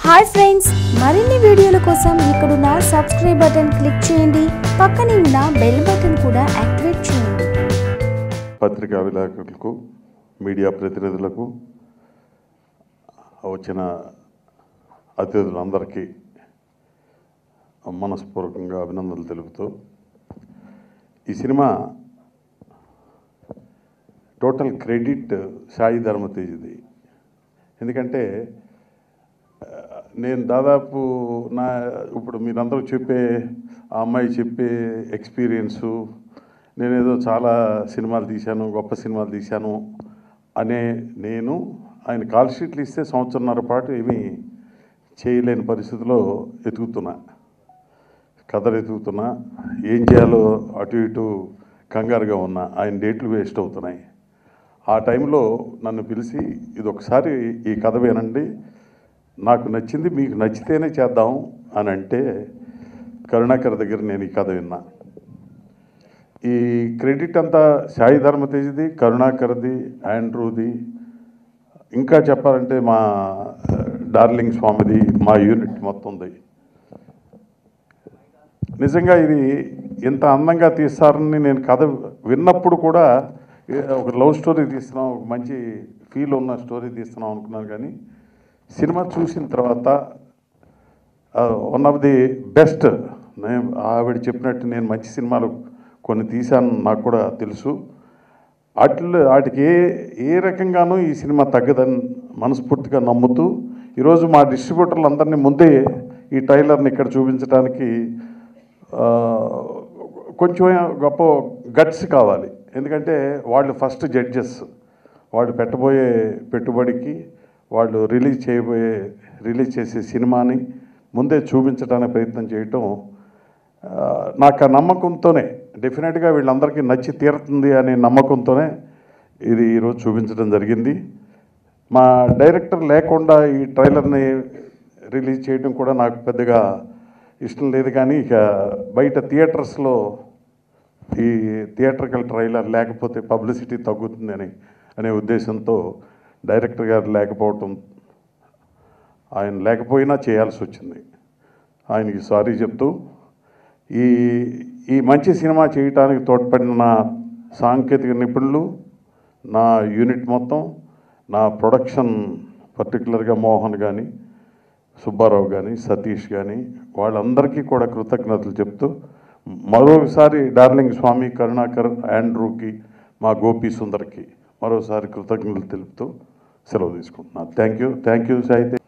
hi friends మరిన్ని వీడియోల కోసం ఇక్కడున్న సబ్స్క్రైబ్ బటన్ క్లిక్ చేయండి పక్కనే ఉన్న బెల్ బటన్ కూడా యాక్టివేట్ చేయండి పత్రికా విలేకరులకు మీడియా ప్రతినిధులకు వచ్చిన అతిథులందరికీ మనస్పూర్వకంగా అభినందనలు తెలుపుతూ ఈ సినిమా టోటల్ క్రెడిట్ సాయి ధర్మతేజ్ది ఎందుకంటే ఆ, నేను దాదాపు నా ఇప్పుడు మీరందరూ చెప్పే ఆ అమ్మాయి చెప్పే ఎక్స్పీరియన్సు నేనేదో చాలా సినిమాలు తీశాను గొప్ప సినిమాలు తీశాను అనే నేను ఆయన కాల్ షీట్లు ఇస్తే సంవత్సరంన్నర పాటు ఏమీ చేయలేని పరిస్థితిలో ఎతుకుతున్నా కథలు ఎతుకుతున్నా ఏం చేయాలో అటు ఇటు కంగారుగా ఉన్నా ఆయన డేట్లు వేస్ట్ అవుతున్నాయి ఆ టైంలో నన్ను పిలిచి ఇది ఒకసారి ఈ కథ వినండి నాకు నచ్చింది మీకు నచ్చితేనే చేద్దాం అని అంటే కరుణాకర్ దగ్గర నేను ఈ కథ విన్నా ఈ క్రెడిట్ అంతా సాయి ధర్మతేజ్ది కరుణాకర్ది ఆండ్రూది ఇంకా చెప్పాలంటే మా డార్లింగ్ స్వామిది మా యూనిట్ మొత్తంది నిజంగా ఇది ఇంత అందంగా తీస్తారని నేను కథ విన్నప్పుడు కూడా ఏ- ఒక లవ్ స్టోరీ తీస్తున్నాం ఒక మంచి ఫీల్ ఉన్న స్టోరీ తీస్తున్నాం అనుకున్నాను కానీ సినిమా చూసిన తర్వాత వన్ ఆఫ్ ది బెస్ట్ నేను ఆవిడ చెప్పినట్టు నేను మంచి సినిమాలు కొన్ని తీశాను నాకు కూడా తెలుసు అట్లు వాటికి ఏ ఏ రకంగానూ ఈ సినిమా తగ్గదని మనస్ఫూర్తిగా నమ్ముతూ ఈరోజు మా డిస్ట్రిబ్యూటర్లు అందరినీ ముందే ఈ ట్రైలర్ని ఇక్కడ చూపించడానికి ఆ, కొంచెం గొప్ప గట్స్ కావాలి ఎందుకంటే వాళ్ళు ఫస్ట్ జడ్జెస్ వాళ్ళు పెట్టబోయే పెట్టుబడికి వాళ్ళు రిలీజ్ చేయబోయే రిలీజ్ చేసే సినిమాని ముందే చూపించడానికి ప్రయత్నం చేయటం ఆ, నాకు ఆ నమ్మకంతోనే డెఫినెట్గా వీళ్ళందరికీ నచ్చి తీరుతుంది అనే నమ్మకంతోనే ఇది ఈరోజు చూపించడం జరిగింది మా డైరెక్టర్ లేకుండా ఈ ట్రైలర్ని రిలీజ్ చేయడం కూడా నాకు పెద్దగా ఇష్టం లేదు కానీ ఇక బయట థియేటర్స్లో ఈ థియేటర్కల్ ట్రైలర్ లేకపోతే పబ్లిసిటీ తగ్గుతుందని అనే ఉద్దేశంతో డైరెక్టర్ గారు లేకపోవటం ఆయన లేకపోయినా చేయాల్సి వచ్చింది ఆయనకి సారీ చెప్తూ ఈ ఈ మంచి సినిమా చేయటానికి తోడ్పడిన నా సాంకేతిక నిపుణులు నా యూనిట్ మొత్తం నా ప్రొడక్షన్ పర్టికులర్గా మోహన్ కానీ సుబ్బారావు కానీ సతీష్ కానీ వాళ్ళందరికీ కూడా కృతజ్ఞతలు చెప్తూ మరోసారి డార్లింగ్ స్వామి కరుణాకర్ ఆండ్రూకి మా గోపి సుందర్కి మరోసారి కృతజ్ఞతలు తెలుపుతూ సెలవు తీసుకుంటున్నాను థ్యాంక్ యూ థ్యాంక్ యూ సాయితే